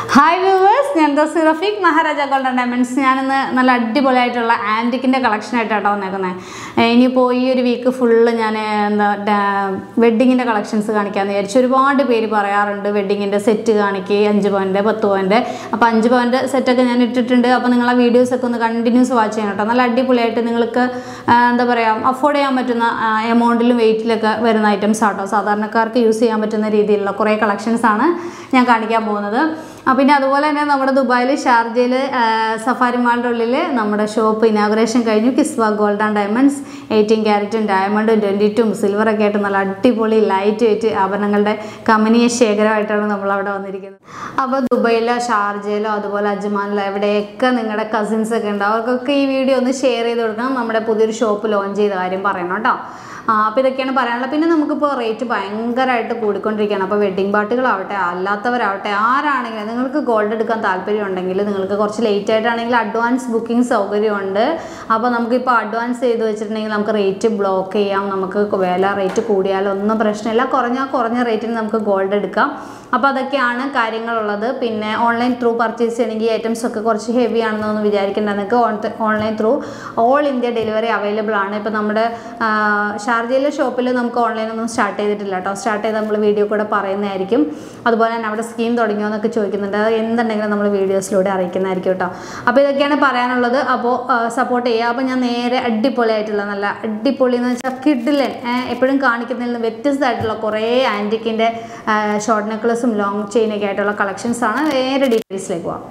hi viewers ഞാൻ ദോസി Rafeeq Maharaja golden diamonds ഞാനിന്ന് നല്ല അടിപൊളിയായിട്ടുള്ള ആൻറ്റിക്കിൻ്റെ കളക്ഷനായിട്ടാണ് വന്നേക്കുന്നത് ഇനിയിപ്പോൾ ഈ ഒരു വീക്ക് ഫുള്ള് ഞാൻ എന്താ വെഡ്ഡിങ്ങിൻ്റെ കളക്ഷൻസ് കാണിക്കാമെന്ന് വിചാരിച്ചു ഒരുപാട് പേര് പറയാറുണ്ട് വെഡ്ഡിങ്ങിൻ്റെ സെറ്റ് കാണിക്കുക അഞ്ച് പവൻ്റെ പത്ത് പവൻ്റെ അപ്പോൾ അഞ്ച് പവൻ്റെ സെറ്റൊക്കെ ഞാൻ ഇട്ടിട്ടുണ്ട് അപ്പോൾ നിങ്ങൾ ആ വീഡിയോസൊക്കെ ഒന്ന് കണ്ടിന്യൂസ് വാച്ച് ചെയ്യണം കേട്ടോ നല്ല അടിപൊളിയായിട്ട് നിങ്ങൾക്ക് ആ, എന്താ പറയുക അഫോർഡ് ചെയ്യാൻ പറ്റുന്ന എമൗണ്ടിലും വെയിറ്റിലൊക്കെ വരുന്ന ഐറ്റംസ് ആട്ടോ സാധാരണക്കാർക്ക് യൂസ് ചെയ്യാൻ പറ്റുന്ന രീതിയിലുള്ള കുറേ കളക്ഷൻസ് ആണ് ഞാൻ കാണിക്കാൻ പോകുന്നത് ആ, പിന്നെ അതുപോലെ തന്നെ നമ്മുടെ ദുബായിൽ ഷാർജയിൽ സഫാരി മാളിൻ്റെ ഉള്ളിൽ നമ്മുടെ ഷോപ്പ് ഇനാഗുറേഷൻ കഴിഞ്ഞു Kiswa gold and diamonds eighteen ക്യാരറ്റും ഡയമണ്ടും ട്വൻറ്റി ടും സിൽവറൊക്കെ ആയിട്ട് നല്ല അടിപൊളി ലൈറ്റ് വെയിറ്റ് ആഭരണങ്ങളുടെ കമനീയ ശേഖരമായിട്ടാണ് നമ്മൾ അവിടെ വന്നിരിക്കുന്നത് അപ്പോൾ ദുബൈയിലോ ഷാർജയിലോ അതുപോലെ അജ്മാനിലോ എവിടെയൊക്കെ നിങ്ങളുടെ കസിൻസ് ഒക്കെ ഉണ്ട് അവർക്കൊക്കെ ഈ വീഡിയോ ഒന്ന് ഷെയർ ചെയ്ത് കൊടുക്കണം നമ്മുടെ പുതിയൊരു ഷോപ്പ് ലോഞ്ച് ചെയ്ത കാര്യം പറയണം കേട്ടോ ആ, അപ്പോൾ ഇതൊക്കെയാണ് പറയാനുള്ളത് പിന്നെ നമുക്കിപ്പോൾ റേറ്റ് ഭയങ്കരമായിട്ട് കൂടിക്കൊണ്ടിരിക്കുകയാണ് അപ്പോൾ വെഡ്ഡിംഗ് പാർട്ടികളാവട്ടെ അല്ലാത്തവരാവട്ടെ ആരാണെങ്കിലും നിങ്ങൾക്ക് ഗോൾഡ് എടുക്കാൻ താല്പര്യം ഉണ്ടെങ്കിൽ നിങ്ങൾക്ക് കുറച്ച് ലേറ്റ് ആയിട്ടാണെങ്കിൽ അഡ്വാൻസ് ബുക്കിംഗ് സൗകര്യമുണ്ട് അപ്പോൾ നമുക്കിപ്പോൾ അഡ്വാൻസ് ചെയ്ത് വെച്ചിട്ടുണ്ടെങ്കിൽ നമുക്ക് റേറ്റ് ബ്ലോക്ക് ചെയ്യാം നമുക്ക് വില റേറ്റ് കൂടിയാലൊന്നും പ്രശ്നമില്ല കുറഞ്ഞ കുറഞ്ഞ റേറ്റിന് നമുക്ക് ഗോൾഡ് എടുക്കാം അപ്പോൾ അതൊക്കെയാണ് കാര്യങ്ങളുള്ളത് പിന്നെ ഓൺലൈൻ ത്രൂ പർച്ചേസ് ചെയ്യണമെങ്കിൽ ഐറ്റംസ് ഒക്കെ കുറച്ച് ഹെവി ആണെന്നൊന്നും വിചാരിക്കേണ്ട നിങ്ങൾക്ക് online through all India delivery available ആണ് ഇപ്പോൾ നമ്മുടെ ആ, ഷാർജയിലെ ഷോപ്പിൽ നമുക്ക് ഓൺലൈൻ ഒന്നും സ്റ്റാർട്ട് ചെയ്തിട്ടില്ല കേട്ടോ സ്റ്റാർട്ട് ചെയ്ത് നമ്മൾ വീഡിയോ കൂടെ പറയുന്നതായിരിക്കും അതുപോലെ തന്നെ അവിടെ സ്കീം തുടങ്ങിയോ എന്നൊക്കെ ചോദിക്കുന്നുണ്ട് അത് എന്തുണ്ടെങ്കിലും നമ്മൾ വീഡിയോസിലൂടെ അറിയിക്കുന്നതായിരിക്കും കേട്ടോ അപ്പോൾ ഇതൊക്കെയാണ് പറയാനുള്ളത് അപ്പോൾ സപ്പോർട്ട് ചെയ്യുക അപ്പോൾ ഞാൻ നേരെ അടിപൊളിയായിട്ടുള്ള നല്ല അടിപൊളി എന്ന് വെച്ചാൽ കിഡിലൻ എപ്പോഴും കാണിക്കുന്നതിൽ നിന്ന് വ്യത്യസ്തമായിട്ടുള്ള കുറേ ആൻറ്റിക്കിൻ്റെ ഷോർട്ട് നെക്ലസും ലോങ് ചെയിനൊക്കെ ആയിട്ടുള്ള കളക്ഷൻസ് ആണ് നേരെ ഡീറ്റെയിൽസിലേക്ക് പോവാം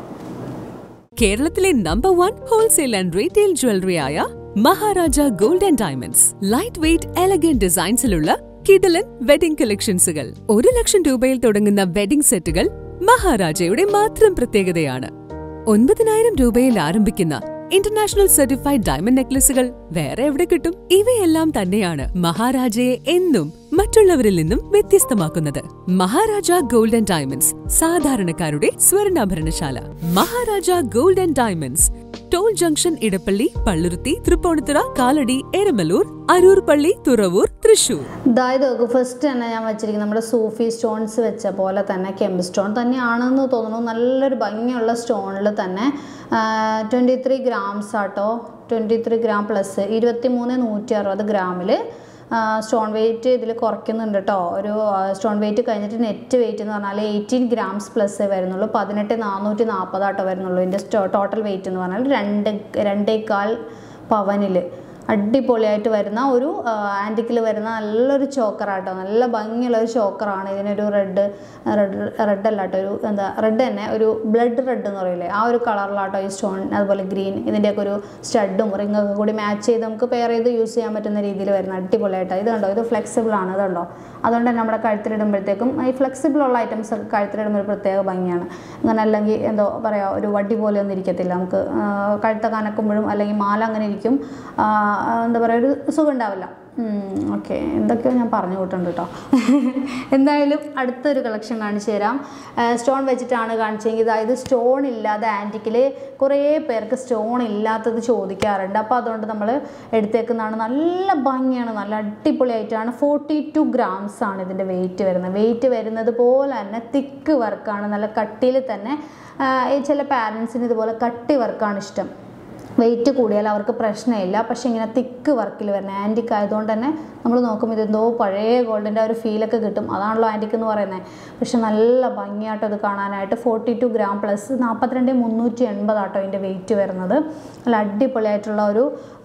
കേരളത്തിലെ number one wholesale and retail ജ്വല്ലറിയായ Maharaja gold and diamonds light weight elegant ഡിസൈൻസിലുള്ള കിഡലൻ വെഡിംഗ് കളക്ഷൻസുകൾ ഒരു ലക്ഷം രൂപയിൽ തുടങ്ങുന്ന വെഡിംഗ് സെറ്റുകൾ മഹാരാജയുടെ മാത്രം പ്രത്യേകതയാണ് ഒൻപതിനായിരം രൂപയിൽ ആരംഭിക്കുന്ന ഇന്റർനാഷണൽ സർട്ടിഫൈഡ് ഡയമണ്ട് നെക്ലസുകൾ വേറെ എവിടെ കിട്ടും ഇവയെല്ലാം തന്നെയാണ് മഹാരാജയെ എന്നും മറ്റുള്ളവരിൽ നിന്നും വ്യത്യസ്തമാക്കുന്നത് മഹാരാജ ഗോൾഡ് ആൻഡ് ഡയമണ്ട്സ് സാധാരണക്കാരുടെ സ്വർണ്ണാഭരണശാല Maharaja gold and diamonds toll junction Edappally Palluruthy Tripunithura Kalady Eramaloor Aroor Palli Thuravoor Thrissur അതായത് നോക്ക് ഫസ്റ്റ് തന്നെ ഞാൻ വെച്ചിരിക്കുന്നത് നമ്മുടെ സൂഫി സ്റ്റോൺസ് വെച്ച പോലെ തന്നെ കെമ്പ് സ്റ്റോൺ തന്നെയാണെന്ന് തോന്നുന്നു നല്ലൊരു ഭംഗിയുള്ള സ്റ്റോണിൽ തന്നെ ട്വൻറ്റി ത്രീ ഗ്രാംസ് ആട്ടോ ട്വൻറ്റി ത്രീ ഗ്രാം പ്ലസ് ഇരുപത്തി മൂന്ന് നൂറ്റി അറുപത് ഗ്രാമിൽ സ്റ്റോൺ വെയിറ്റ് ഇതിൽ കുറയ്ക്കുന്നുണ്ട് കേട്ടോ ഒരു സ്റ്റോൺ വെയിറ്റ് കഴിഞ്ഞിട്ട് നെറ്റ് വെയിറ്റ് എന്ന് പറഞ്ഞാൽ എയ്റ്റീൻ ഗ്രാംസ് പ്ലസ് വരുന്നുള്ളൂ പതിനെട്ട് നാനൂറ്റി നാൽപ്പതാട്ടോ വരുന്നുള്ളൂ ഇതിൻ്റെ ടോട്ടൽ വെയിറ്റ് എന്ന് പറഞ്ഞാൽ രണ്ട് രണ്ടേകാൽ പവനിൽ അടിപൊളിയായിട്ട് വരുന്ന ഒരു ആൻറ്റിക്കിൽ വരുന്ന നല്ലൊരു ചോക്കറാട്ടോ നല്ല ഭംഗിയുള്ള ഒരു ചോക്കറാണ് ഇതിനൊരു റെഡ് റെഡ് റെഡ് അല്ല കേട്ടോ ഒരു എന്താ റെഡ് തന്നെ ഒരു ബ്ലഡ് റെഡ് എന്ന് പറയില്ലേ ആ ഒരു കളറിലാട്ടോ ഈ സ്റ്റോൺ അതുപോലെ ഗ്രീൻ ഇതിൻ്റെയൊക്കെ ഒരു സ്റ്റഡും റിങ്ങൊക്കെ കൂടി മാച്ച് ചെയ്ത് നമുക്ക് പെയർ ചെയ്ത് യൂസ് ചെയ്യാൻ പറ്റുന്ന രീതിയിൽ വരുന്ന അടിപൊളിയായിട്ടോ ഇത് കണ്ടോ ഇത് ഫ്ലെക്സിബിൾ ആണ് ഇതുണ്ടോ അതുകൊണ്ട് തന്നെ നമ്മുടെ കഴുത്തിലിടുമ്പോഴത്തേക്കും ഈ ഫ്ലെക്സിബിൾ ഉള്ള ഐറ്റംസ് ഒക്കെ കഴുത്തിലിടുമ്പോൾ ഒരു പ്രത്യേക ഭംഗിയാണ് അങ്ങനെ അല്ലെങ്കിൽ എന്തോ പറയുക ഒരു വടി പോലെ ഒന്നും ഇരിക്കത്തില്ല നമുക്ക് ആ, കഴുത്തൊക്കെ അനക്കുമ്പോഴും അല്ലെങ്കിൽ മാല അങ്ങനെ ഇരിക്കും ആ, എന്താ പറയുക ഒരു സുഖം ഉണ്ടാവില്ല ഓക്കെ എന്തൊക്കെയോ ഞാൻ പറഞ്ഞു കൂട്ടുണ്ട് കേട്ടോ എന്തായാലും അടുത്തൊരു കളക്ഷൻ കാണിച്ചു തരാം സ്റ്റോൺ വെച്ചിട്ടാണ് കാണിച്ചെങ്കിൽ അതായത് സ്റ്റോൺ ഇല്ലാതെ ആൻറ്റിക്കിൽ കുറേ പേർക്ക് സ്റ്റോൺ ഇല്ലാത്തത് ചോദിക്കാറുണ്ട് അപ്പോൾ അതുകൊണ്ട് നമ്മൾ എടുത്തേക്കുന്നതാണ് നല്ല ഭംഗിയാണ് നല്ല അടിപൊളിയായിട്ടാണ് ഫോർട്ടി ടു ഗ്രാംസ് ആണ് ഇതിൻ്റെ വെയിറ്റ് വരുന്നത് വെയിറ്റ് വരുന്നത് പോലെ തന്നെ തിക്ക് വർക്കാണ് നല്ല കട്ടിയിൽ തന്നെ ആ, ഈ ചില പാരൻസിന് ഇതുപോലെ കട്ടി വർക്കാണ് ഇഷ്ടം വെയിറ്റ് കൂടിയാൽ അവർക്ക് പ്രശ്നമില്ല പക്ഷേ ഇങ്ങനെ തിക്ക് വർക്കിൽ വരുന്ന ആൻറ്റിക് ആയതുകൊണ്ട് തന്നെ നമ്മൾ നോക്കുമ്പോൾ ഇതെന്തോ പഴയ ഗോൾഡിൻ്റെ ഒരു ഫീലൊക്കെ കിട്ടും അതാണല്ലോ ആൻറ്റിക് എന്ന് പറയുന്നത് പക്ഷെ നല്ല ഭംഗിയായിട്ട് അത് കാണാനായിട്ട് ഫോർട്ടി ടു ഗ്രാം പ്ലസ് നാൽപ്പത്തിരണ്ട് മുന്നൂറ്റി എൺപതാട്ടോ ഇതിൻ്റെ വെയിറ്റ് വരുന്നത് നല്ല അടിപൊളിയായിട്ടുള്ള ഒരു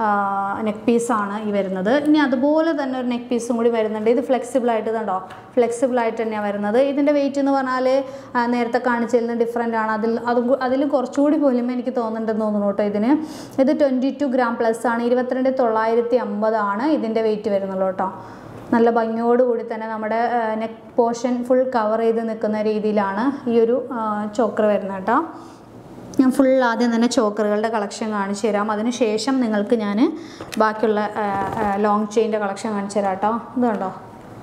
നെക്ക് പീസാണ് ഈ വരുന്നത് ഇനി അതുപോലെ തന്നെ ഒരു നെക്ക് പീസും കൂടി വരുന്നുണ്ട് ഇത് ഫ്ലെക്സിബിൾ ആയിട്ട് ഇതുണ്ടോ ഫ്ലെക്സിബിൾ ആയിട്ട് തന്നെയാണ് വരുന്നത് ഇതിൻ്റെ വെയിറ്റ് എന്ന് പറഞ്ഞാൽ ആ, നേരത്തെ കാണിച്ചതിൽ നിന്ന് ഡിഫറെൻ്റ് ആണ് അതിൽ അതും കൂ- അതിൽ കുറച്ചുകൂടി പോലും എനിക്ക് തോന്നുന്നുണ്ടെന്ന് തോന്നുന്നു കേട്ടോ ഇതിന് ഇത് ട്വൻറ്റി ടു ഗ്രാം പ്ലസ് ആണ് ഇരുപത്തിരണ്ട് തൊള്ളായിരത്തി അമ്പതാണ് ഇതിൻ്റെ വെയിറ്റ് വരുന്നുള്ളൂ കേട്ടോ നല്ല ഭംഗിയോടുകൂടി തന്നെ നമ്മുടെ നെക്ക് പോർഷൻ ഫുൾ കവർ ചെയ്ത് നിൽക്കുന്ന രീതിയിലാണ് ഈ ഒരു ചോക്കർ വരുന്നത് കേട്ടോ ഞാൻ ഫുൾ ആദ്യം തന്നെ ചോക്കറുകളുടെ കളക്ഷൻ കാണിച്ചു തരാം അതിന് ശേഷം നിങ്ങൾക്ക് ഞാൻ ബാക്കിയുള്ള ലോങ് ചെയിൻ്റെ കളക്ഷൻ കാണിച്ചു തരാം കേട്ടോ ഇത് കണ്ടോ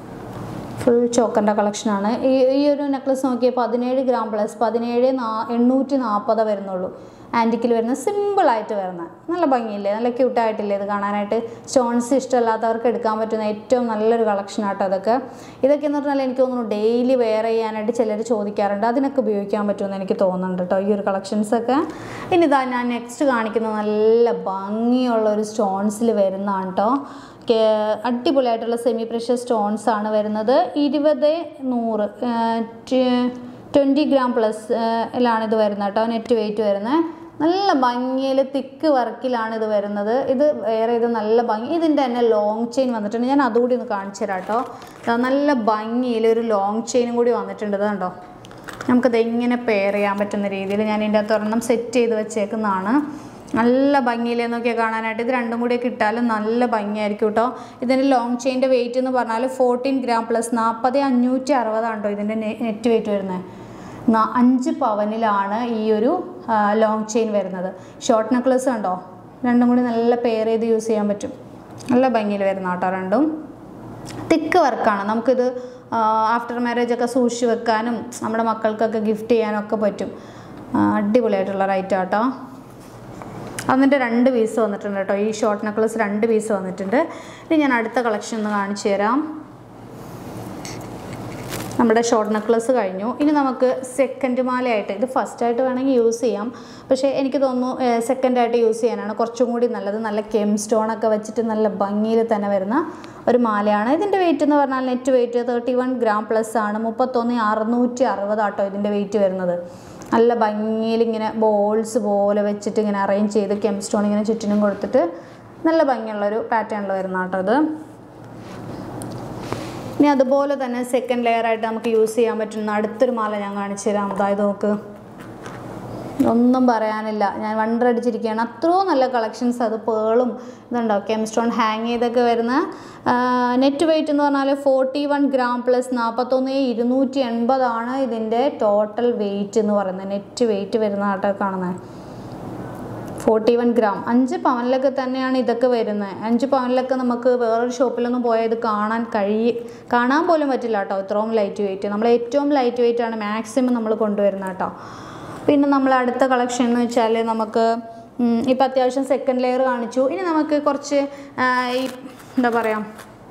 ഫുൾ ചോക്കറിൻ്റെ കളക്ഷനാണ് ഈ ഈ ഒരു നെക്ലസ് നോക്കിയാൽ പതിനേഴ് ഗ്രാം പ്ലസ് പതിനേഴ് നാ എണ്ണൂറ്റി നാൽപ്പത് വരുന്നുള്ളൂ ആൻറ്റിക്കിൽ വരുന്ന സിമ്പിളായിട്ട് വരുന്ന നല്ല ഭംഗിയില്ലേ നല്ല ക്യൂട്ടായിട്ടില്ലേ ഇത് കാണാനായിട്ട് സ്റ്റോൺസ് ഇഷ്ടമല്ലാത്തവർക്ക് എടുക്കാൻ പറ്റുന്ന ഏറ്റവും നല്ലൊരു കളക്ഷൻ ആട്ടോ അതൊക്കെ ഇതൊക്കെ എന്ന് പറഞ്ഞാൽ എനിക്ക് തോന്നുന്നു ഡെയിലി വെയർ ചെയ്യാനായിട്ട് ചിലർ ചോദിക്കാറുണ്ട് അതിനൊക്കെ ഉപയോഗിക്കാൻ പറ്റുമെന്ന് എനിക്ക് തോന്നുന്നുണ്ട് കേട്ടോ ഈ ഒരു കളക്ഷൻസൊക്കെ ഇനി ഇതാ ഞാൻ നെക്സ്റ്റ് കാണിക്കുന്ന നല്ല ഭംഗിയുള്ള ഒരു സ്റ്റോൺസിൽ വരുന്നതാണ് കേട്ടോ കേ- അടിപൊളിയായിട്ടുള്ള സെമി പ്രഷ്യസ് സ്റ്റോൺസ് ആണ് വരുന്നത് ഇരുപത് നൂറ് ട്വൻറ്റി ഗ്രാം പ്ലസ് ലാണ് ഇത് വരുന്നത് കേട്ടോ നെറ്റ് വെയിറ്റ് വരുന്നത് നല്ല ഭംഗിയിൽ തിക്ക് വർക്കിലാണ് ഇത് വരുന്നത് ഇത് വേറെ ഇത് നല്ല ഭംഗി ഇതിൻ്റെ തന്നെ ലോങ് ചെയിൻ വന്നിട്ടുണ്ട് ഞാൻ അതുകൂടി ഒന്ന് കാണിച്ചു തരാം കേട്ടോ ദാ നല്ല ഭംഗിയിൽ ഒരു ലോങ് ചെയിനും കൂടി വന്നിട്ടുണ്ട് ഇത് കണ്ടോ നമുക്കത് എങ്ങനെ പെയർ ചെയ്യാൻ പറ്റുന്ന രീതിയിൽ ഞാൻ ഇതിൻ്റെ അകത്ത് ഒരെണ്ണം സെറ്റ് ചെയ്ത് വെച്ചേക്കുന്നതാണ് നല്ല ഭംഗിയിൽ നോക്കിയാൽ കാണാനായിട്ട് ഇത് രണ്ടും കൂടി ഇട്ടാലും നല്ല ഭംഗിയായിരിക്കും കേട്ടോ ഇതിൻ്റെ ലോങ് ചെയിൻ്റെ വെയിറ്റ് എന്ന് പറഞ്ഞാൽ ഫോർട്ടീൻ ഗ്രാം പ്ലസ് നാൽപ്പത് അഞ്ഞൂറ്റി അറുപതാണ് കേട്ടോ ഇതിൻ്റെ നെറ്റ് വെയിറ്റ് വരുന്നത് ന- അഞ്ച് പവനിലാണ് ഈ ഒരു ലോങ് ചെയിൻ വരുന്നത് ഷോർട്ട് നെക്ലസ് കണ്ടോ രണ്ടും കൂടി നല്ല പെയർ ചെയ്ത് യൂസ് ചെയ്യാൻ പറ്റും നല്ല ഭംഗിയിൽ വരുന്ന കേട്ടോ രണ്ടും തിക്ക് വർക്കാണ് നമുക്കിത് ആഫ്റ്റർ മാരേജ് ഒക്കെ സൂക്ഷിച്ച് വെക്കാനും നമ്മുടെ മക്കൾക്കൊക്കെ ഗിഫ്റ്റ് ചെയ്യാനും ഒക്കെ പറ്റും ആ, അടിപൊളിയായിട്ടുള്ള റൈറ്റ് കേട്ടോ അതിൻ്റെ രണ്ട് പീസ് വന്നിട്ടുണ്ട് കേട്ടോ ഈ ഷോർട്ട് നെക്ലസ് രണ്ട് പീസ് വന്നിട്ടുണ്ട് ഇനി ഞാൻ അടുത്ത കളക്ഷൻ ഒന്ന് കാണിച്ചു തരാം നമ്മുടെ ഷോർട്ട് നെക്ലസ് കഴിഞ്ഞു ഇനി നമുക്ക് സെക്കൻഡ് മാലയായിട്ട് ഇത് ഫസ്റ്റായിട്ട് വേണമെങ്കിൽ യൂസ് ചെയ്യാം പക്ഷേ എനിക്ക് തോന്നുന്നു സെക്കൻഡായിട്ട് യൂസ് ചെയ്യാനാണ് കുറച്ചും കൂടി നല്ലത് നല്ല കെം സ്റ്റോൺ ഒക്കെ വെച്ചിട്ട് നല്ല ഭംഗിയിൽ തന്നെ വരുന്ന ഒരു മാലയാണ് ഇതിൻ്റെ വെയിറ്റ് എന്ന് പറഞ്ഞാൽ net weight thirty one gram plus ആണ് മുപ്പത്തൊന്ന് അറുന്നൂറ്റി അറുപതാട്ടോ ഇതിൻ്റെ വെയിറ്റ് വരുന്നത് നല്ല ഭംഗിയിൽ ഇങ്ങനെ ബോൾസ് പോലെ വെച്ചിട്ട് ഇങ്ങനെ അറേഞ്ച് ചെയ്ത് കെം സ്റ്റോൺ ഇങ്ങനെ ചുറ്റിനും കൊടുത്തിട്ട് നല്ല ഭംഗിയുള്ളൊരു പാറ്റേണിൽ വരുന്ന കേട്ടോ ഇത് ഇനി അതുപോലെ തന്നെ സെക്കൻഡ് ലെയർ ആയിട്ട് നമുക്ക് യൂസ് ചെയ്യാൻ പറ്റുന്ന അടുത്തൊരു മാല ഞാൻ കാണിച്ചു തരാം അതായത് നോക്ക് ഒന്നും പറയാനില്ല ഞാൻ വണ്ടർ അടിച്ചിരിക്കുകയാണ് അത്രയും നല്ല കളക്ഷൻസ് അത് പേളും ഇതുണ്ടോ കെമിസ്റ്റോൺ ഹാങ് ചെയ്തൊക്കെ വരുന്ന നെറ്റ് വെയിറ്റ് എന്ന് പറഞ്ഞാൽ ഫോർട്ടി വൺ ഗ്രാം പ്ലസ് നാൽപ്പത്തൊന്ന് ഇരുന്നൂറ്റി എൺപതാണ് ഇതിൻ്റെ ടോട്ടൽ വെയിറ്റ് എന്ന് പറയുന്നത് നെറ്റ് വെയിറ്റ് വരുന്ന ആട്ടോ കാണുന്നത് ഫോർട്ടി വൺ ഗ്രാം അഞ്ച് പവനിലൊക്കെ തന്നെയാണ് ഇതൊക്കെ വരുന്നത് അഞ്ച് പവനിലൊക്കെ നമുക്ക് വേറൊരു ഷോപ്പിലൊന്നും പോയാൽ ഇത് കാണാൻ കഴിയ കാണാൻ പോലും പറ്റില്ല കേട്ടോ ഇത്രയും ലൈറ്റ് വെയിറ്റ് നമ്മൾ ഏറ്റവും ലൈറ്റ് വെയിറ്റ് ആണ് മാക്സിമം നമ്മൾ കൊണ്ടുവരുന്നത് കേട്ടോ പിന്നെ നമ്മൾ അടുത്ത കളക്ഷൻ എന്ന് വെച്ചാൽ നമുക്ക് ഇപ്പം അത്യാവശ്യം സെക്കൻഡ് ലെയർ കാണിച്ചു ഇനി നമുക്ക് കുറച്ച് ആ, ഈ എന്താ പറയുക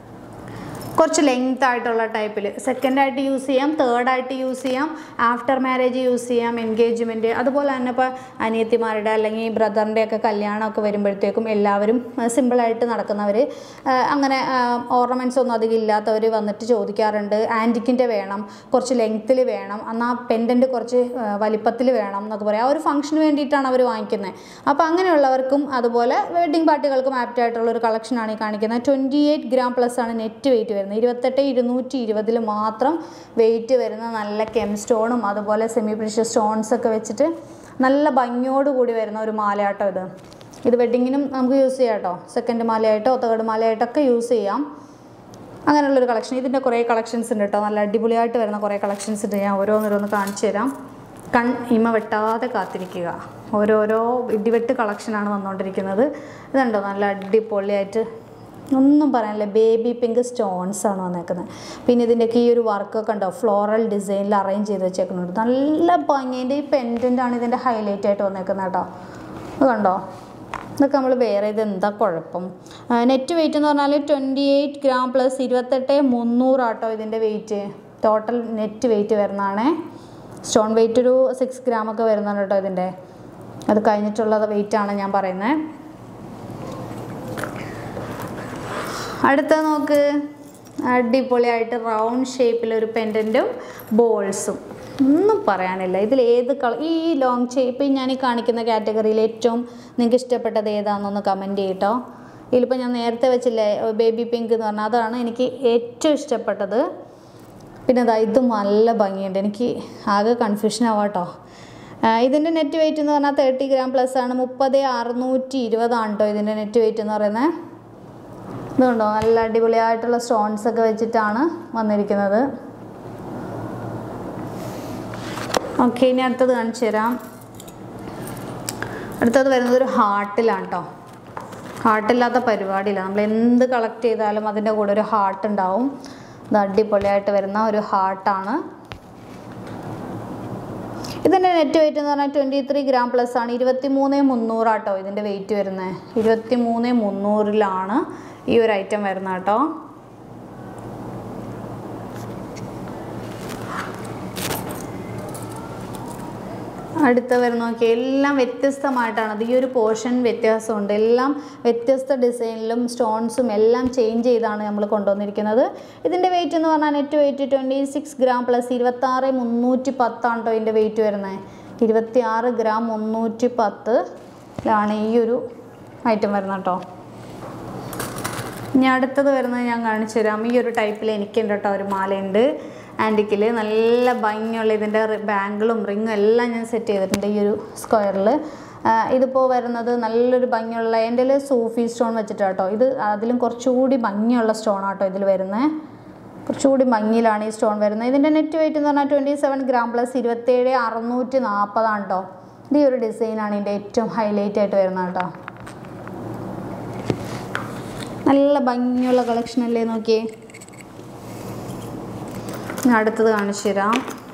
കുറച്ച് ലെങ്ത് ആയിട്ടുള്ള ടൈപ്പിൽ സെക്കൻഡായിട്ട് യൂസ് ചെയ്യാം തേർഡായിട്ട് യൂസ് ചെയ്യാം ആഫ്റ്റർ മാരേജ് യൂസ് ചെയ്യാം എൻഗേജ്മെൻറ്റ് അതുപോലെ തന്നെ ഇപ്പോൾ അനിയത്തിമാരുടെ അല്ലെങ്കിൽ ബ്രദറിൻ്റെ ഒക്കെ കല്യാണമൊക്കെ വരുമ്പോഴത്തേക്കും എല്ലാവരും സിമ്പിളായിട്ട് നടക്കുന്നവർ അങ്ങനെ ഓർണമെൻറ്റ്സ് ഒന്നും അധികം ഇല്ലാത്തവർ വന്നിട്ട് ചോദിക്കാറുണ്ട് ആൻറ്റിക്കിൻ്റെ വേണം കുറച്ച് ലെങ്ത്തിൽ വേണം എന്നാൽ പെൻഡൻറ്റ് കുറച്ച് വലിപ്പത്തിൽ വേണം എന്നൊക്കെ പറയാം ആ ഒരു ഫംഗ്ഷന് വേണ്ടിയിട്ടാണ് അവർ വാങ്ങിക്കുന്നത് അപ്പോൾ അങ്ങനെയുള്ളവർക്കും അതുപോലെ വെഡ്ഡിങ് പാർട്ടികൾക്കും ആപ്റ്റ് ആയിട്ടുള്ള ഒരു കളക്ഷനാണ് ഈ കാണിക്കുന്നത് ട്വൻറ്റി എയ്റ്റ് ഗ്രാം പ്ലസ് ആണ് നെറ്റ് വെയിറ്റ് വരുന്നത് ഇരുപത്തെട്ട് ഇരുന്നൂറ്റി ഇരുപതിൽ മാത്രം വെയിറ്റ് വരുന്ന നല്ല കെം സ്റ്റോണും അതുപോലെ സെമി പ്രിഷ്യസ് സ്റ്റോൺസ് ഒക്കെ വെച്ചിട്ട് നല്ല ഭംഗിയോട് കൂടി വരുന്ന ഒരു മാലയാട്ടോ ഇത് ഇത് വെഡ്ഡിങ്ങിനും നമുക്ക് യൂസ് ചെയ്യാം കേട്ടോ സെക്കൻഡ് മാലയായിട്ടോ തേർഡ് മാലയായിട്ടൊക്കെ യൂസ് ചെയ്യാം അങ്ങനെയുള്ളൊരു കളക്ഷൻ ഇതിൻ്റെ കുറേ കളക്ഷൻസ് ഉണ്ട് കേട്ടോ നല്ല അടിപൊളിയായിട്ട് വരുന്ന കുറേ കളക്ഷൻസ് ഉണ്ട് ഞാൻ ഓരോന്നോരോന്ന് കാണിച്ചു തരാം കൺ ഇമ വെട്ടാതെ കാത്തിരിക്കുക ഓരോരോ ഇടിവെട്ട് കളക്ഷനാണ് വന്നുകൊണ്ടിരിക്കുന്നത് ഇതുണ്ടോ നല്ല അടിപൊളിയായിട്ട് ഒന്നും പറയാനില്ല ബേബി പിങ്ക് സ്റ്റോൺസ് ആണ് വന്നേക്കുന്നത് പിന്നെ ഇതിൻ്റെയൊക്കെ ഈ ഒരു വർക്കൊക്കെ ഉണ്ടോ ഫ്ലോറൽ ഡിസൈനിൽ അറേഞ്ച് ചെയ്ത് വെച്ചേക്കുന്നുണ്ട് നല്ല ഭംഗിൻ്റെ ഈ പെൻഡൻ്റ് ആണ് ഇതിൻ്റെ ഹൈലൈറ്റ് ആയിട്ട് വന്നേക്കുന്നത് കേട്ടോ ഇത് കണ്ടോ ഇതൊക്കെ നമ്മൾ വേറെ ഇത് എന്താ കുഴപ്പം നെറ്റ് വെയിറ്റ് എന്ന് പറഞ്ഞാൽ ട്വൻറ്റി എയ്റ്റ് ഗ്രാം പ്ലസ് ഇരുപത്തെട്ട് മുന്നൂറാട്ടോ ഇതിൻ്റെ വെയിറ്റ് ടോട്ടൽ നെറ്റ് വെയിറ്റ് വരുന്നതാണേ സ്റ്റോൺ വെയിറ്റ് ഒരു സിക്സ് ഗ്രാം ഒക്കെ വരുന്നുണ്ട് കേട്ടോ ഇതിൻ്റെ അത് കഴിഞ്ഞിട്ടുള്ളത് വെയിറ്റാണ് ഞാൻ പറയുന്നത് അടുത്ത നോക്ക് അടിപൊളിയായിട്ട് റൗണ്ട് ഷേപ്പിൽ ഒരു പെൻഡൻറ്റും ബോൾസും ഒന്നും പറയാനില്ല ഇതിൽ ഏത് കളർ ഈ ലോങ് ഷേപ്പ് ഞാൻ ഈ കാണിക്കുന്ന കാറ്റഗറിയിൽ ഏറ്റവും നിങ്ങൾക്ക് ഇഷ്ടപ്പെട്ടത് ഏതാണെന്നൊന്ന് കമൻറ്റ് ചെയ്യട്ടോ ഇതിലിപ്പോൾ ഞാൻ നേരത്തെ വെച്ചില്ലേ ബേബി പിങ്ക് എന്ന് പറഞ്ഞാൽ അതാണ് എനിക്ക് ഏറ്റവും ഇഷ്ടപ്പെട്ടത് പിന്നെ അതാ ഇതും നല്ല ഭംഗിയുണ്ട് എനിക്ക് ആകെ കൺഫ്യൂഷൻ ആവാട്ടോ ഇതിൻ്റെ നെറ്റ് വെയിറ്റ് എന്ന് പറഞ്ഞാൽ തേർട്ടി ഗ്രാം പ്ലസ് ആണ് മുപ്പത് അറുന്നൂറ്റി ഇരുപതാണ് കേട്ടോ ഇതിൻ്റെ നെറ്റ് വെയിറ്റ് എന്ന് പറയുന്നത് ഇതുണ്ടോ നല്ല അടിപൊളിയായിട്ടുള്ള സ്റ്റോൺസ് ഒക്കെ വെച്ചിട്ടാണ് വന്നിരിക്കുന്നത് ഓക്കെ ഇനി അടുത്തത് കാണിച്ചു തരാം അടുത്തത് വരുന്നത് ഒരു ഹാർട്ടിലാണ് കേട്ടോ ഹാർട്ടില്ലാത്ത പരിപാടിയില്ല നമ്മൾ എന്ത് കളക്ട് ചെയ്താലും അതിൻ്റെ കൂടെ ഒരു ഹാർട്ട് ഉണ്ടാവും ഇത് അടിപൊളിയായിട്ട് വരുന്ന ഒരു ഹാർട്ടാണ് ഇത് ഇതിൻ്റെ നെറ്റ് വെയിറ്റ് എന്ന് പറഞ്ഞാൽ ട്വൻറ്റി ത്രീ ഗ്രാം പ്ലസ് ആണ് ഇരുപത്തി മൂന്ന് മുന്നൂറാട്ടോ ഇതിൻ്റെ വെയിറ്റ് വരുന്നത് ഇരുപത്തി മൂന്ന് മുന്നൂറിലാണ് ഈ ഒരു ഐറ്റം വരുന്നത് കേട്ടോ അടുത്ത വരുന്ന നോക്കി എല്ലാം വ്യത്യസ്തമായിട്ടാണ് അത് ഈ ഒരു പോർഷൻ വ്യത്യാസമുണ്ട് എല്ലാം വ്യത്യസ്ത ഡിസൈനിലും സ്റ്റോൺസും എല്ലാം ചേഞ്ച് ചെയ്താണ് നമ്മൾ കൊണ്ടുവന്നിരിക്കുന്നത് ഇതിൻ്റെ വെയിറ്റ് എന്ന് പറഞ്ഞാൽ net weight twenty six gram plus ഇരുപത്താറ് മുന്നൂറ്റി പത്താണ് കേട്ടോ ഇതിൻ്റെ വെയിറ്റ് വരുന്നത് ഇരുപത്തി ആറ് ഗ്രാം മുന്നൂറ്റി പത്തിലാണ് ഈ ഒരു ഐറ്റം വരുന്നത് കേട്ടോ ഇനി അടുത്തത് വരുന്നത് ഞാൻ കാണിച്ചു തരാം ഈ ഒരു ടൈപ്പിൽ എനിക്കുണ്ട് കേട്ടോ ഒരു മാലയുണ്ട് ആൻറ്റിക്കിൽ നല്ല ഭംഗിയുള്ള ഇതിൻ്റെ ബാങ്കിളും റിങ്ങും എല്ലാം ഞാൻ സെറ്റ് ചെയ്തിട്ടുണ്ട് ഈ ഒരു സ്ക്വയറിൽ ഇതിപ്പോൾ വരുന്നത് നല്ലൊരു ഭംഗിയുള്ള എൻ്റെ കയ്യിൽ സൂഫി സ്റ്റോൺ വെച്ചിട്ടാണ് കേട്ടോ ഇത് അതിലും കുറച്ചുകൂടി ഭംഗിയുള്ള സ്റ്റോൺ ആട്ടോ ഇതിൽ വരുന്നത് കുറച്ചുകൂടി ഭംഗിയിലാണ് ഈ സ്റ്റോൺ വരുന്നത് ഇതിൻ്റെ നെറ്റ് വെയിറ്റ് എന്ന് പറഞ്ഞാൽ ട്വൻറ്റി സെവൻ ഗ്രാം പ്ലസ് ഇരുപത്തേഴ് അറുന്നൂറ്റി നാൽപ്പതാണ് കേട്ടോ ഇത് ഈ ഒരു ഡിസൈനാണ് ഇതിൻ്റെ ഏറ്റവും ഹൈലൈറ്റ് ആയിട്ട് വരുന്നത് കേട്ടോ നല്ല ഭംഗിയുള്ള കളക്ഷൻ അല്ലേ നോക്കിയേ ഞാൻ അടുത്തത് കാണിച്ചു തരാം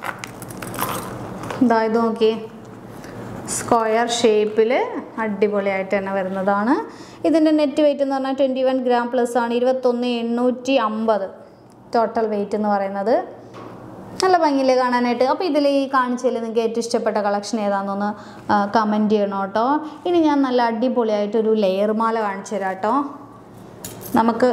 ഇതാ ഇത് നോക്കിയേ സ്ക്വയർ ഷേപ്പിൽ അടിപൊളിയായിട്ട് തന്നെ വരുന്നതാണ് ഇതിൻ്റെ നെറ്റ് വെയിറ്റ് എന്ന് പറഞ്ഞാൽ ട്വൻറ്റി വൺ ഗ്രാം പ്ലസ് ആണ് ഇരുപത്തൊന്ന് എണ്ണൂറ്റി അമ്പത് ടോട്ടൽ വെയിറ്റ് എന്ന് പറയുന്നത് നല്ല ഭംഗിയില്ലേ കാണാനായിട്ട് അപ്പോൾ ഇതിൽ ഈ കാണിച്ചതിൽ നിങ്ങൾക്ക് ഏറ്റവും ഇഷ്ടപ്പെട്ട കളക്ഷൻ ഏതാണെന്നൊന്ന് കമൻറ്റ് ചെയ്യണം കേട്ടോ ഇനി ഞാൻ നല്ല അടിപൊളിയായിട്ടൊരു ലെയർ മാല കാണിച്ചു തരാം കേട്ടോ നമുക്ക്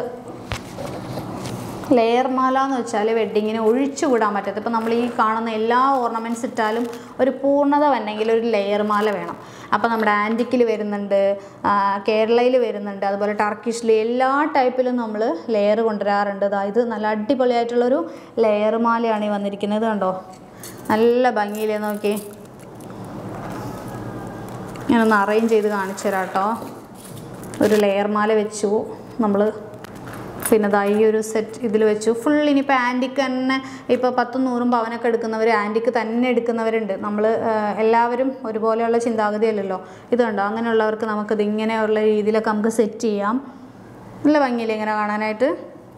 ലെയർ മാല എന്ന് വെച്ചാൽ വെഡ്ഡിങ്ങിന് ഒഴിച്ചു വിടാൻ പറ്റത്ത് ഇപ്പോൾ നമ്മൾ ഈ കാണുന്ന എല്ലാ ഓർണമെൻറ്റ്സ് ഇട്ടാലും ഒരു പൂർണ്ണത വന്നെങ്കിൽ ഒരു ലെയർ മാല വേണം അപ്പോൾ നമ്മുടെ ആൻറ്റിക്കിൽ വരുന്നുണ്ട് കേരളയിൽ വരുന്നുണ്ട് അതുപോലെ ടർക്കിഷിൽ എല്ലാ ടൈപ്പിലും നമ്മൾ ലെയർ കൊണ്ടുവരാറുണ്ട് അതായത് നല്ല അടിപൊളിയായിട്ടുള്ളൊരു ലെയർ മാലയാണ് ഈ വന്നിരിക്കുന്നത് കണ്ടോ നല്ല ഭംഗിയിലേ നോക്കി ഞാനൊന്ന് അറേഞ്ച് ചെയ്ത് കാണിച്ചു തരാം കേട്ടോ ഒരു ലെയർ മാല വെച്ചു നമ്മൾ പിന്നെ ദാ ഈ ഒരു സെറ്റ് ഇതിൽ വെച്ചു ഫുൾ ഇനിയിപ്പോൾ ആൻറ്റിക്ക് തന്നെ ഇപ്പോൾ പത്തും നൂറും പവനൊക്കെ എടുക്കുന്നവർ ആൻറ്റിക്ക് തന്നെ എടുക്കുന്നവരുണ്ട് നമ്മൾ എല്ലാവരും ഒരുപോലെയുള്ള ചിന്താഗതിയല്ലല്ലോ ഇത് കണ്ടോ അങ്ങനെയുള്ളവർക്ക് നമുക്കിത് ഇങ്ങനെയുള്ള രീതിയിലൊക്കെ നമുക്ക് സെറ്റ് ചെയ്യാം നല്ല ഭംഗിയില്ലേ ഇങ്ങനെ കാണാനായിട്ട്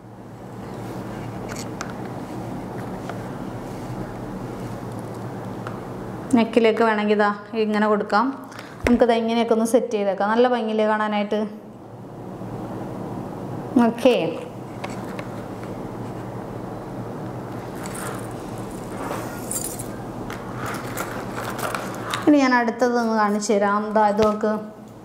നെക്കിലേക്ക് വേണമെങ്കിൽ ഇതാ ഇങ്ങനെ കൊടുക്കാം നമുക്കിത് ഇങ്ങനെയൊക്കെ ഒന്ന് സെറ്റ് ചെയ്തേക്കാം നല്ല ഭംഗിയില്ലേ കാണാനായിട്ട് ഓക്കെ ഇനി ഞാൻ അടുത്തതൊന്ന് കാണിച്ചു തരാം ദാ ഇത് നോക്ക്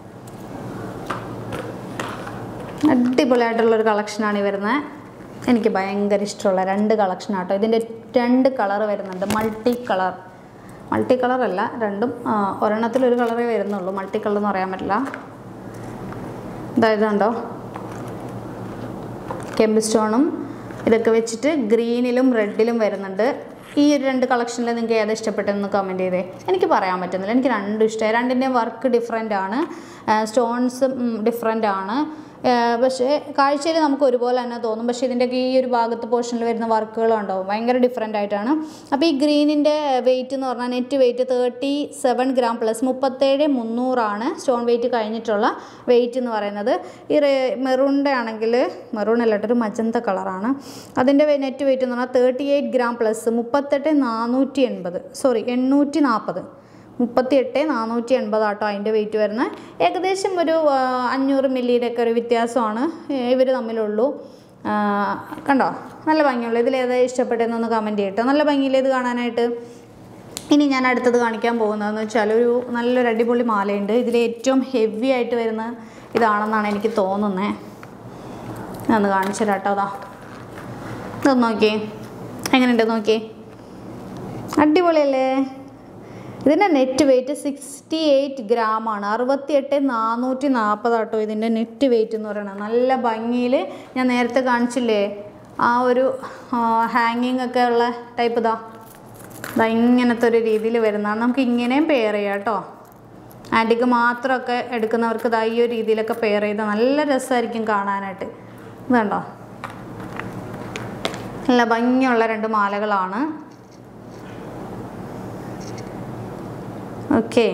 അടിപൊളിയായിട്ടുള്ളൊരു കളക്ഷനാണ് ഈ വരുന്നത് എനിക്ക് ഭയങ്കര ഇഷ്ടമുള്ള രണ്ട് കളക്ഷനാട്ടോ ഇതിൻ്റെ രണ്ട് കളർ വരുന്നുണ്ട് മൾട്ടി കളർ മൾട്ടി കളർ അല്ല രണ്ടും ആ, ഒരെണ്ണത്തിൽ ഒരു കളറേ വരുന്നുള്ളൂ മൾട്ടി കളർ എന്ന് പറയാൻ പറ്റില്ല ഇതായത് കണ്ടോ കെമ്പ് സ്റ്റോണും ഇതൊക്കെ വെച്ചിട്ട് ഗ്രീനിലും റെഡിലും വരുന്നുണ്ട് ഈ ഒരു രണ്ട് കളക്ഷനിൽ നിങ്ങൾക്ക് ഏതാ ഇഷ്ടപ്പെട്ടതെന്ന് കമൻറ്റ് ചെയ്തേ എനിക്ക് പറയാൻ പറ്റുന്നില്ല എനിക്ക് രണ്ടും ഇഷ്ടമായി രണ്ടിൻ്റെയും വർക്ക് ഡിഫറെൻ്റ് ആണ് സ്റ്റോൺസും ഡിഫറെൻ്റ് ആണ് ആ, പക്ഷേ കാഴ്ചയിൽ നമുക്ക് ഒരുപോലെ തന്നെ തോന്നും പക്ഷേ ഇതിൻ്റെയൊക്കെ ഈ ഒരു ഭാഗത്ത് പോർഷനിൽ വരുന്ന വർക്കുകളുണ്ടാവും ഭയങ്കര ഡിഫറെൻ്റ് ആയിട്ടാണ് അപ്പോൾ ഈ ഗ്രീനിൻ്റെ വെയിറ്റ് എന്ന് പറഞ്ഞാൽ net weight thirty seven gram plus മുപ്പത്തേഴ് മുന്നൂറാണ് സ്റ്റോൺ വെയിറ്റ് കഴിഞ്ഞിട്ടുള്ള വെയിറ്റ് എന്ന് പറയുന്നത് ഈ മെറൂണിൻ്റെ ആണെങ്കിൽ മെറൂൺ അല്ല കേട്ടോ, ഒരു മജന്ത കളറാണ് അതിൻ്റെ നെറ്റ് വെയിറ്റ് എന്ന് പറഞ്ഞാൽ തേർട്ടി എയ്റ്റ് ഗ്രാം പ്ലസ് മുപ്പത്തെട്ട് നാനൂറ്റി എൺപത് സോറി എണ്ണൂറ്റി നാൽപ്പത് മുപ്പത്തി എട്ട് നാനൂറ്റി എൺപതാട്ടോ അതിൻ്റെ വെയിറ്റ് വരുന്നത് ഏകദേശം ഒരു ആ, അഞ്ഞൂറ് മില്ലിയുടെ ഒക്കെ ഒരു വ്യത്യാസമാണ് ഇവർ തമ്മിലുള്ളൂ ആ, കണ്ടോ നല്ല ഭംഗിയുള്ള ഇതിൽ ഏതാ ഇഷ്ടപ്പെട്ടതെന്നൊന്ന് കമൻറ്റ് ചെയ്യട്ടോ നല്ല ഭംഗിയില്ലേ ഇത് കാണാനായിട്ട് ഇനി ഞാൻ അടുത്തത് കാണിക്കാൻ പോകുന്നതെന്ന് വെച്ചാൽ ഒരു നല്ലൊരു അടിപൊളി മാലയുണ്ട് ഇതിൽ ഏറ്റവും ഹെവി ആയിട്ട് വരുന്ന ഇതാണെന്നാണ് എനിക്ക് തോന്നുന്നത് ഞാനൊന്ന് കാണിച്ചു തരാം കേട്ടോ അതാ ഇതൊന്ന് നോക്കിയേ എങ്ങനെയുണ്ട് നോക്കിയേ അടിപൊളിയല്ലേ ഇതിൻ്റെ നെറ്റ് വെയിറ്റ് സിക്സ്റ്റി എയ്റ്റ് ഗ്രാമാണ് അറുപത്തിയെട്ട് നാനൂറ്റി നാൽപ്പതാട്ടോ ഇതിൻ്റെ നെറ്റ് വെയിറ്റ് എന്ന് പറയുന്നത് നല്ല ഭംഗിയിൽ ഞാൻ നേരത്തെ കാണിച്ചില്ലേ ആ ഒരു ഹാങ്ങിങ് ഒക്കെ ഉള്ള ടൈപ്പ് ഇതാ ഇതാ ഇങ്ങനത്തെ ഒരു രീതിയിൽ വരുന്നതാണ് നമുക്ക് ഇങ്ങനെയും പെയർ ചെയ്യാം കേട്ടോ ആൻറ്റിക്ക് മാത്രമൊക്കെ എടുക്കുന്നവർക്ക് ഇതാ ഈ ഒരു രീതിയിലൊക്കെ പെയർ ചെയ്ത് നല്ല രസമായിരിക്കും കാണാനായിട്ട് ഇത് കണ്ടോ നല്ല ഭംഗിയുള്ള രണ്ട് മാലകളാണ് ഓക്കെ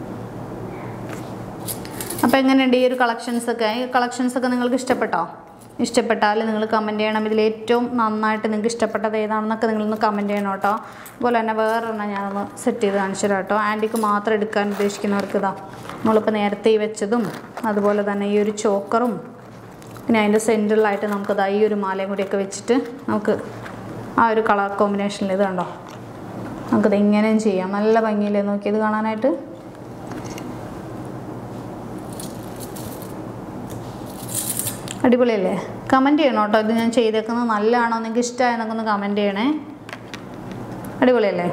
അപ്പോൾ എങ്ങനെയുണ്ട് ഈ ഒരു കളക്ഷൻസ് ഒക്കെ ഈ കളക്ഷൻസ് ഒക്കെ നിങ്ങൾക്ക് ഇഷ്ടപ്പെട്ടോ ഇഷ്ടപ്പെട്ടാൽ നിങ്ങൾ കമൻറ്റ് ചെയ്യണം ഇതിൽ ഏറ്റവും നന്നായിട്ട് നിങ്ങൾക്ക് ഇഷ്ടപ്പെട്ടത് ഏതാണെന്നൊക്കെ നിങ്ങളൊന്ന് കമൻറ്റ് ചെയ്യണം കേട്ടോ അതുപോലെ തന്നെ വേറൊരെണ്ണം ഞാനൊന്ന് സെറ്റ് ചെയ്ത് കാണിച്ചു തരാം കേട്ടോ ആൻറ്റിക്ക് മാത്രം എടുക്കാൻ ഉദ്ദേശിക്കുന്നവർക്ക് ഇതാ നമ്മളിപ്പോൾ നേരത്തെ ഈ വെച്ചതും അതുപോലെ തന്നെ ഈ ഒരു ചോക്കറും പിന്നെ അതിൻ്റെ സെൻറ്ററിലായിട്ട് നമുക്ക് ദാ ഈ ഒരു മാലയും കൂടിയൊക്കെ വെച്ചിട്ട് നമുക്ക് ആ ഒരു കളർ കോമ്പിനേഷനിൽ ഇത് കണ്ടോ നമുക്കിത് ഇങ്ങനെയും ചെയ്യാം നല്ല ഭംഗിയില്ലേ നോക്കി ഇത് കാണാനായിട്ട് അടിപൊളിയല്ലേ കമൻറ്റ് ചെയ്യണം കേട്ടോ ഇത് ഞാൻ ചെയ്തേക്കുന്നത് നല്ലതാണോ നിങ്ങൾക്ക് ഇഷ്ടമായെന്നൊക്കെ ഒന്ന് കമൻറ്റ് ചെയ്യണേ അടിപൊളിയല്ലേ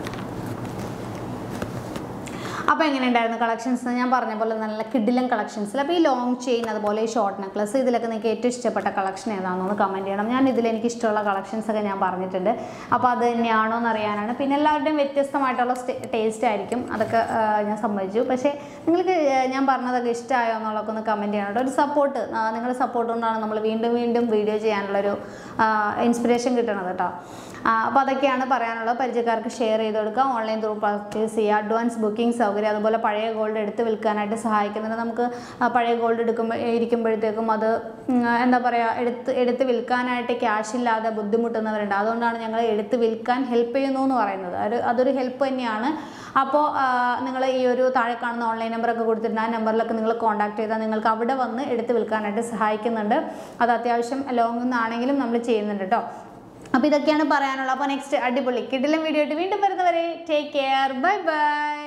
അപ്പോൾ എങ്ങനെയുണ്ടായിരുന്നു കളക്ഷൻസ് ഞാൻ പറഞ്ഞ പോലെ നല്ല കിഡിലൻ കളക്ഷൻസിൽ അപ്പോൾ ഈ ലോങ് ചെയിൻ അതുപോലെ ഈ ഷോർട്ട് നെക്ലസ് ഇതിലൊക്കെ നിങ്ങൾക്ക് ഏറ്റവും ഇഷ്ടപ്പെട്ട കളക്ഷൻ ഏതാണെന്ന് കമൻറ്റ് ചെയ്യണം ഞാൻ ഇതിൽ എനിക്ക് ഇഷ്ടമുള്ള കളക്ഷൻസ് ഒക്കെ ഞാൻ പറഞ്ഞിട്ടുണ്ട് അപ്പോൾ അത് തന്നെയാണോ എന്ന് അറിയാനാണ് പിന്നെ എല്ലാവരുടെയും വ്യത്യസ്തമായിട്ടുള്ള ടേസ്റ്റ് ആയിരിക്കും അതൊക്കെ ആ, ഞാൻ സമ്മതിച്ചു പക്ഷേ നിങ്ങൾക്ക് ആ, ഞാൻ പറഞ്ഞതൊക്കെ ഇഷ്ടമായോ എന്നുള്ളതൊക്കെ ഒന്ന് കമൻറ്റ് ചെയ്യണം കേട്ടോ ഒരു സപ്പോർട്ട് നിങ്ങളുടെ സപ്പോർട്ട് കൊണ്ടാണ് നമ്മൾ വീണ്ടും വീണ്ടും വീഡിയോ ചെയ്യാനുള്ളൊരു ഇൻസ്പിറേഷൻ കിട്ടണത് കേട്ടോ അപ്പോൾ അതൊക്കെയാണ് പറയാനുള്ളത് പരിചയക്കാർക്ക് ഷെയർ ചെയ്ത് കൊടുക്കുക ഓൺലൈൻ ത്രൂ പർച്ചേസ് ചെയ്യുക അഡ്വാൻസ് ബുക്കിംഗ് സൗകര്യം അതുപോലെ പഴയ ഗോൾഡ് എടുത്ത് വിൽക്കാനായിട്ട് സഹായിക്കുന്നുണ്ട് നമുക്ക് ആ, പഴയ ഗോൾഡ് എടുക്കുമ്പോൾ ഇരിക്കുമ്പോഴത്തേക്കും അത് ഉം, എന്താ പറയുക എടുത്ത് എടുത്ത് വിൽക്കാനായിട്ട് ക്യാഷ് ഇല്ലാതെ ബുദ്ധിമുട്ടുന്നവരുണ്ട് അതുകൊണ്ടാണ് ഞങ്ങൾ എടുത്ത് വിൽക്കാൻ ഹെൽപ്പ് ചെയ്യുന്നു എന്ന് പറയുന്നത് അത് അതൊരു ഹെൽപ്പ് തന്നെയാണ് അപ്പോൾ നിങ്ങൾ ഈ ഒരു താഴെ കാണുന്ന ഓൺലൈൻ നമ്പറൊക്കെ കൊടുത്തിട്ടുണ്ട് ആ നമ്പറിലൊക്കെ നിങ്ങൾ കോൺടാക്ട് ചെയ്താൽ നിങ്ങൾക്ക് അവിടെ വന്ന് എടുത്ത് വിൽക്കാനായിട്ട് സഹായിക്കുന്നുണ്ട് അത് അത്യാവശ്യം ലോങ് നിന്നാണെങ്കിലും നമ്മൾ ചെയ്യുന്നുണ്ട് കേട്ടോ അപ്പോൾ ഇതൊക്കെയാണ് പറയാനുള്ളത് അപ്പോൾ നെക്സ്റ്റ് അടിപൊളി കിടിലം വീഡിയോ ആയിട്ട് വീണ്ടും വരുന്നവരെ ടേക്ക് കെയർ ബൈ ബൈ